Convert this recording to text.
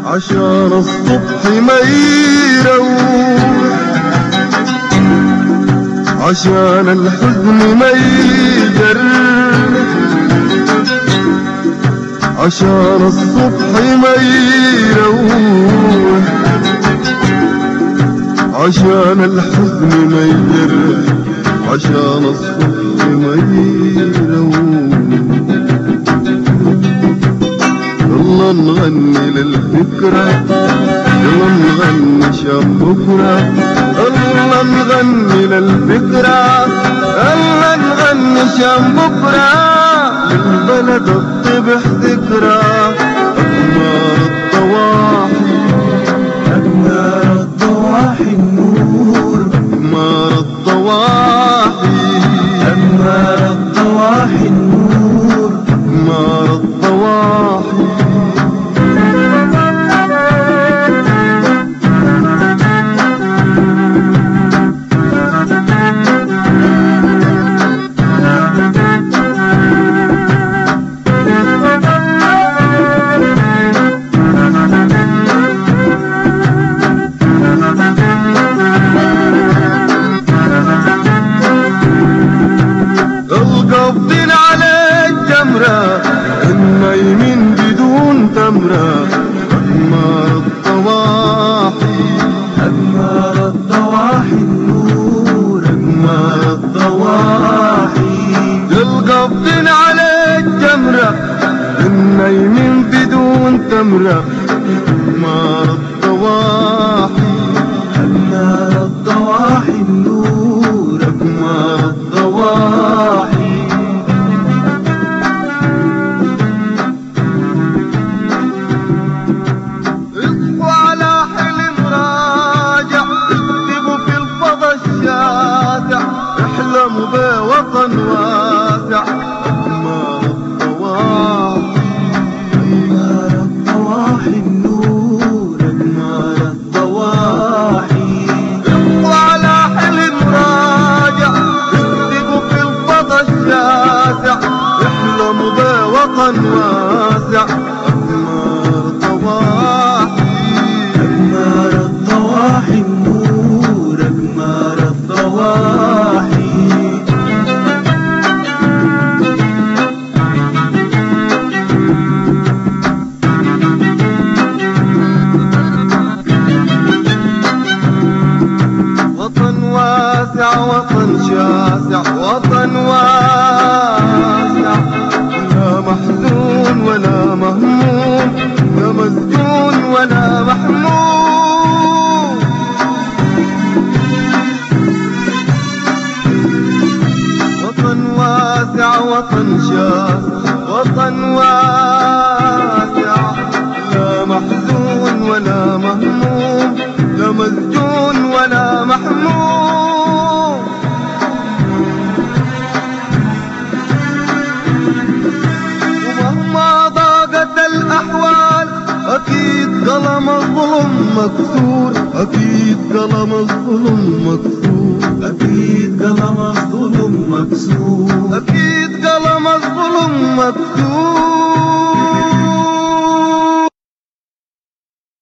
عشان الصبح ما يروح عشان الحزن ما يجرح عشان الصبح ما يروح عشان الحزن ما يجرح عشان الصبح ما يروح يلا نغني للفكرة يلا نغني شاب بكرة يلا نغني للفكرة يلا نغني شاب بكرة للبلد الطبح ذكرى أقمار الضواحي أنوار الضواحي النور أقمار الضواحي أنوار الضواحي النور أقمار الضواحي القبضين على الجمرة النايمين بدون تمرة أقمار الضواحي أنوار الضواحي النور أنوار الضواحي القبضين على الجمرة النايمين بدون تمرة أقمار الضواحي أنوار الضواحي النور أنوار الضواحي اصحوا على حلم راجع اكتبوا في الفضا الشاسع احلموا بوطن واسع أقمار الضواحي أنوار الضواحي النور أنوار الضواحي اصحوا على حلم راجع اكتبوا في الفضا الشاسع احلموا بوطن واسع أقمار الضواحي أنوار الضواحي النور أنوار الضواحي وطن واسع وطن شاسع وطن واسع لا محزون ولا مهموم لا مسجون ولا محموم وطن واسع وطن شاسع وطن واسع لا محزون ولا مهموم لا مسجون ولا محموم ومهما ضاقت الأحوال أكيد قلم الظلم مكسور أكيد قلم الظلم مكسور